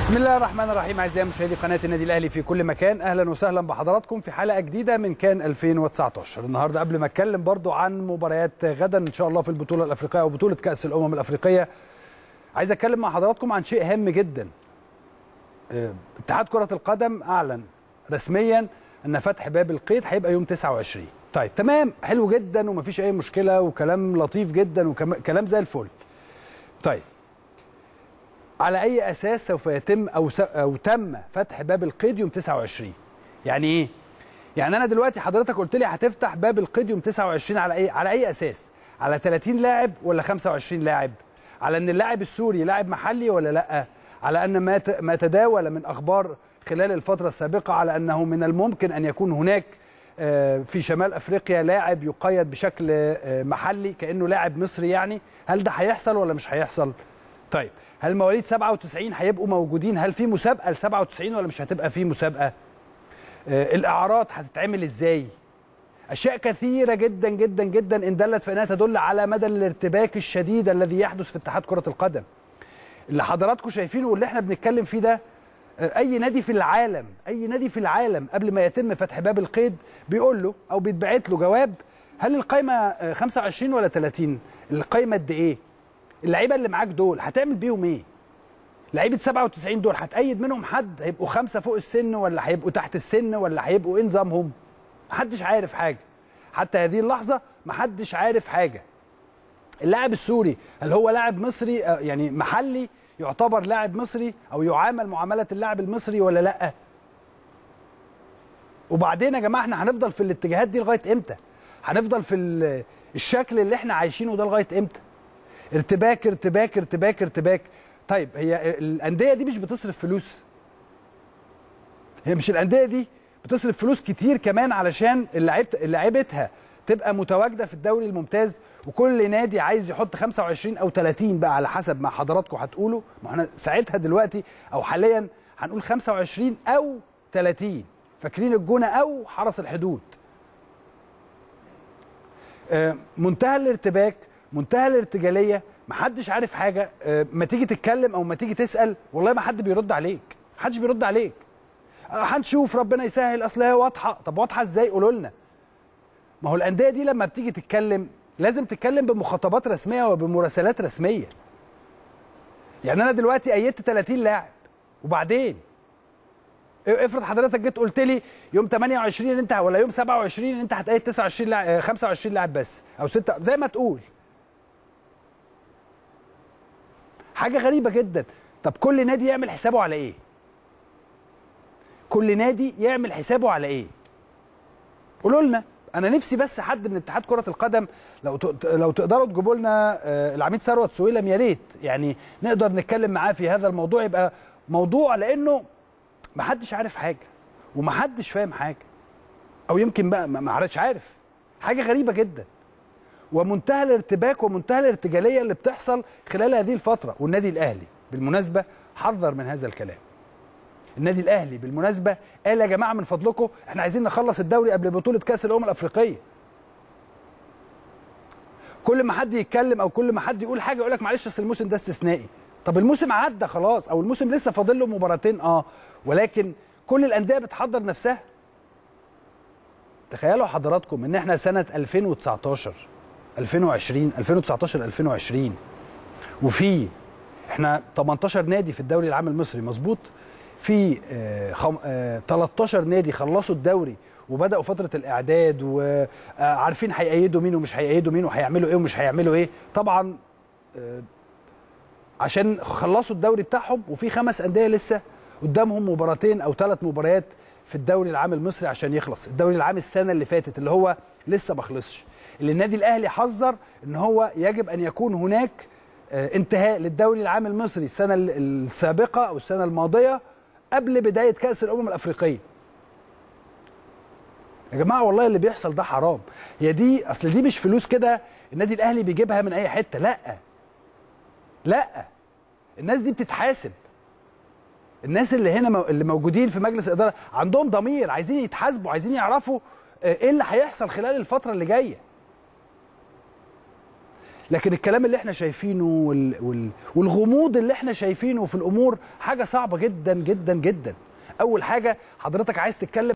بسم الله الرحمن الرحيم اعزائي مشاهدي قناه النادي الاهلي في كل مكان اهلا وسهلا بحضراتكم في حلقه جديده من كان 2019 النهارده قبل ما اتكلم برضو عن مباريات غدا ان شاء الله في البطوله الافريقيه او بطوله كاس الامم الافريقيه عايز اتكلم مع حضراتكم عن شيء هام جدا آه، اتحاد كره القدم اعلن رسميا ان فتح باب القيد هيبقى يوم 29 طيب تمام حلو جدا ومفيش اي مشكله وكلام لطيف جدا وكلام زي الفل طيب على اي اساس سوف يتم او س... او تم فتح باب القيد يوم 29 يعني ايه يعني انا دلوقتي حضرتك قلت لي هتفتح باب القيد يوم 29 على اي على اي اساس على 30 لاعب ولا 25 لاعب على ان اللاعب السوري لاعب محلي ولا لا على ان ما ت... ما تداول من اخبار خلال الفتره السابقه على انه من الممكن ان يكون هناك آه، في شمال افريقيا لاعب يقيد بشكل آه، محلي كانه لاعب مصري يعني هل ده هيحصل ولا مش هيحصل طيب هل مواليد 97 هيبقوا موجودين هل في مسابقه ل 97 ولا مش هتبقى في مسابقه آه، الاعارات هتتعمل ازاي اشياء كثيره جدا جدا جدا ان دلت فانها تدل على مدى الارتباك الشديد الذي يحدث في اتحاد كره القدم اللي حضراتكم شايفينه واللي احنا بنتكلم فيه ده آه، اي نادي في العالم اي نادي في العالم قبل ما يتم فتح باب القيد بيقول له او بيتبعت له جواب هل القايمه آه، 25 ولا 30 القايمه قد ايه اللعيبه اللي معاك دول هتعمل بيهم ايه لعيبه 97 دول هتأيد منهم حد هيبقوا خمسه فوق السن ولا هيبقوا تحت السن ولا هيبقوا ايه نظامهم محدش عارف حاجه حتى هذه اللحظه محدش عارف حاجه اللاعب السوري هل هو لاعب مصري آه، يعني محلي يعتبر لاعب مصري او يعامل معامله اللاعب المصري ولا لا وبعدين يا جماعه احنا هنفضل في الاتجاهات دي لغايه امتى هنفضل في ال- الشكل اللي احنا عايشينه ده لغايه امتى ارتباك ارتباك ارتباك ارتباك طيب هي الانديه دي مش بتصرف فلوس هي مش الانديه دي بتصرف فلوس كتير كمان علشان اللعيبه لعيبتها تبقى متواجده في الدوري الممتاز وكل نادي عايز يحط 25 او 30 بقى على حسب ما حضراتكم هتقولوا ما احنا ساعتها دلوقتي او حاليا هنقول 25 او 30 فاكرين الجونه او حرس الحدود آه، منتهى الارتباك منتهى الارتجاليه محدش عارف حاجه آه، ما تيجي تتكلم او ما تيجي تسال والله ما حد بيرد عليك محدش بيرد عليك آه، هنشوف ربنا يسهل اصل هي واضحه طب واضحه ازاي قولوا لنا ما هو الانديه دي لما بتيجي تتكلم لازم تتكلم بمخاطبات رسميه وبمراسلات رسميه يعني انا دلوقتي ايدت 30 لاعب وبعدين افرض حضرتك جيت قلت لي يوم 28 انت ولا يوم 27 انت هتأيد 29 لاعب آه، 25 لاعب بس او 6 زي ما تقول حاجه غريبه جدا طب كل نادي يعمل حسابه على ايه كل نادي يعمل حسابه على ايه قولوا لنا انا نفسي بس حد من اتحاد كره القدم لو ت- لو تقدروا تجيبوا لنا آه، العميد ثروت سويلم يا ريت يعني نقدر نتكلم معاه في هذا الموضوع يبقى موضوع لانه محدش عارف حاجه ومحدش فاهم حاجه او يمكن بقى ما ما عادش عارف حاجه غريبه جدا ومنتهى الارتباك ومنتهى الارتجاليه اللي بتحصل خلال هذه الفتره والنادي الاهلي بالمناسبه حذر من هذا الكلام النادي الاهلي بالمناسبه قال يا جماعه من فضلكم احنا عايزين نخلص الدوري قبل بطوله كاس الامم الافريقيه كل ما حد يتكلم او كل ما حد يقول حاجه يقول لك معلش اصل الموسم ده استثنائي طب الموسم عدى خلاص او الموسم لسه فاضل له مباراتين اه ولكن كل الانديه بتحضر نفسها تخيلوا حضراتكم ان احنا سنه 2019 2020 2019 2020 وفي احنا 18 نادي في الدوري العام المصري مظبوط في آه، خم... آه، 13 نادي خلصوا الدوري وبداوا فتره الاعداد وعارفين هيأيدوا مين ومش هيأيدوا مين وهيعملوا ايه ومش هيعملوا ايه طبعا آه، عشان خلصوا الدوري بتاعهم وفي خمس انديه لسه قدامهم مباراتين او ثلاث مباريات في الدوري العام المصري عشان يخلص الدوري العام السنه اللي فاتت اللي هو لسه ما خلصش اللي النادي الاهلي حذر ان هو يجب ان يكون هناك آه، انتهاء للدوري العام المصري السنه ال- السابقه او السنه الماضيه قبل بدايه كاس الامم الافريقيه يا جماعه والله اللي بيحصل ده حرام هي دي اصل دي مش فلوس كده النادي الاهلي بيجيبها من اي حته لا لا الناس دي بتتحاسب الناس اللي هنا مو- اللي موجودين في مجلس الاداره عندهم ضمير عايزين يتحاسبوا عايزين يعرفوا آه، ايه اللي هيحصل خلال الفتره اللي جايه لكن الكلام اللي احنا شايفينه وال... وال... والغموض اللي احنا شايفينه في الامور حاجه صعبه جدا جدا جدا اول حاجه حضرتك عايز تتكلم